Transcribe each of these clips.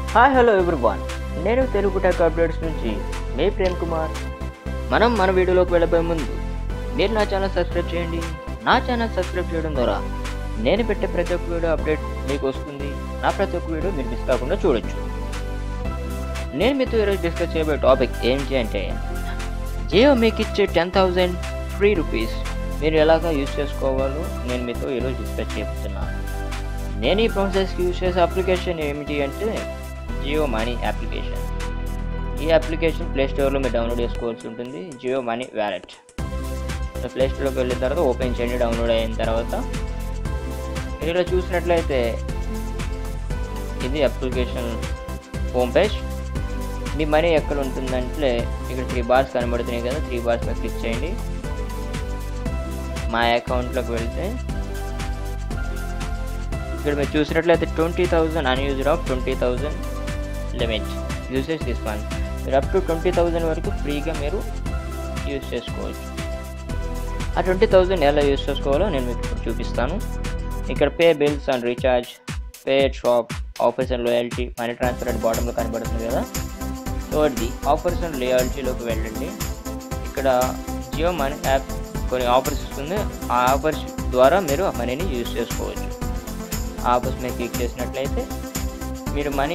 hi hello everyone నేను Telugu tech updates నుంచి మీ ప్రేమ్ కుమార్ మనం మన వీడియోలోకి వెళ్ళబోయే ముందు మీరు నా ఛానల్ సబ్స్క్రైబ్ చేయండి నా ఛానల్ సబ్స్క్రైబ్ చేయడం ద్వారా నేను పెట్టే ప్రతి ఒక్క వీడియో అప్డేట్ మీకు వస్తుంది నా ప్రతి ఒక్క వీడియో మీరు మిస్ కాకుండా చూడొచ్చు నేను మీతో ఈరోజు డిస్కస్ చేయబోయే టాపిక్ ఏంటి అంటే జియో మీకు ఇచ్చే టెన్ థౌజండ్ ఫ్రీ రూపీస్ మీరు ఎలాగ యూజ్ చేసుకోవాలో నేను మీతో ఈరోజు డిస్కస్ చేస్తున్నాను నేను ఈ ప్రాసెస్కి యూజ్ చేసే అప్లికేషన్ ఏమిటి అంటే జియో మనీ అప్లికేషన్ ఈ అప్లికేషన్ ప్లే స్టోర్లో మీరు డౌన్లోడ్ చేసుకోవాల్సి ఉంటుంది జియో మనీ వ్యాలెట్ ప్లే స్టోర్లోకి వెళ్ళిన తర్వాత ఓపెన్ చేయండి డౌన్లోడ్ అయిన తర్వాత మీరు ఇలా చూసినట్లయితే ఇది అప్లికేషన్ హోమ్ పేజ్ మీ మనీ ఎక్కడ ఉంటుందంటే ఇక్కడ త్రీ బార్స్ కనబడుతున్నాయి కదా త్రీ బార్స్ మీద క్లిక్ చేయండి మా అకౌంట్లోకి వెళ్తే ఇక్కడ మీరు చూసినట్లయితే twenty thousand unused of twenty thousand limit usage తీసుకోండి మీరు అప్ టు ట్వంటీ థౌజండ్ వరకు ఫ్రీగా మీరు యూజ్ చేసుకోవచ్చు ఆ ట్వంటీ థౌజండ్ ఎలా యూజ్ చేసుకోవాలో నేను మీకు ఇప్పుడు చూపిస్తాను ఇక్కడ pay bills and recharge pay shop offers and loyalty money transfer and బాటంలో కనబడుతుంది కదా సో అది ఆఫర్స్ అండ్ లాయల్టీలోకి వెళ్ళండి ఇక్కడ జియో మనీ యాప్ కొన్ని ఆఫర్స్ ఇస్తుంది ఆ ఆఫర్స్ ద్వారా మీరు ఆ మనీని యూజ్ చేసుకోవచ్చు ఆ ఆఫర్స్ మీద క్లిక్ చేసినట్లయితే మీరు మనీ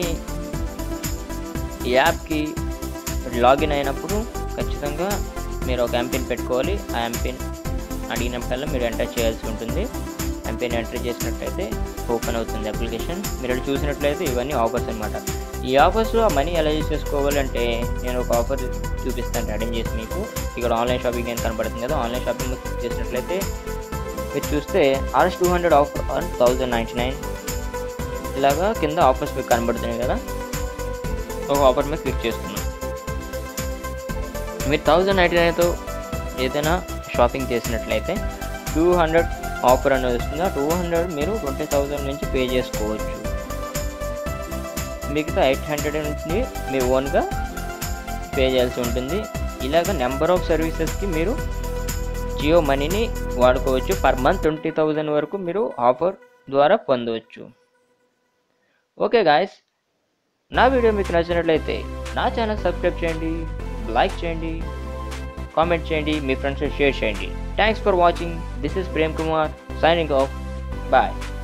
ఈ యాప్కి లాగిన్ అయినప్పుడు ఖచ్చితంగా మీరు ఒక ఎంపిన్ పెట్టుకోవాలి ఆ ఎంపిన్ అడిగినప్పుడల్లా మీరు ఎంటర్ చేయాల్సి ఉంటుంది ఎంపిన్ ఎంటర్ చేసినట్లయితే ఓపెన్ అవుతుంది అప్లికేషన్ మీరు ఇక్కడ చూసినట్లయితే ఇవన్నీ ఆఫర్స్ అనమాట ఈ ఆఫర్స్లో ఆ మనీ ఎలా యూజ్ చేసుకోవాలంటే నేను ఒక ఆఫర్ చూపిస్తాను రెడీ చేసి మీకు ఇక్కడ ఆన్లైన్ షాపింగ్ అని కనబడుతుంది కదా ఆన్లైన్ షాపింగ్ క్లిక్ చేసినట్లయితే మీరు చూస్తే RS two hundred offer on thousand ninety nine ఇలాగా కింద ఆఫర్స్ మీకు కనబడుతున్నాయి కదా ఒక ఆఫర్ మీద క్లిక్ చేస్తున్నాం మీరు థౌజండ్ నైంటీ నైన్తో ఏదైనా షాపింగ్ చేసినట్లయితే టూ హండ్రెడ్ ఆఫర్ అనేది వస్తుంది ఆ టూ హండ్రెడ్ మీరు ట్వంటీ థౌజండ్ నుంచి పే చేసుకోవచ్చు మిగతా ఎయిట్ హండ్రెడ్ నుంచి మీ ఓన్గా పే చేయాల్సి ఉంటుంది ఇలాగ నెంబర్ ఆఫ్ సర్వీసెస్కి మీరు జియో మనీని వాడుకోవచ్చు పర్ మంత్ ట్వంటీ థౌజండ్ వరకు మీరు ఆఫర్ ద్వారా పొందవచ్చు ఓకే గాయస్ నా వీడియో మీకు నచ్చినట్లయితే నా ఛానల్ సబ్స్క్రైబ్ చేయండి లైక్ చేయండి కామెంట్ చేయండి మీ ఫ్రెండ్స్ షేర్ చేయండి thanks for watching this is Prem Kumar signing off bye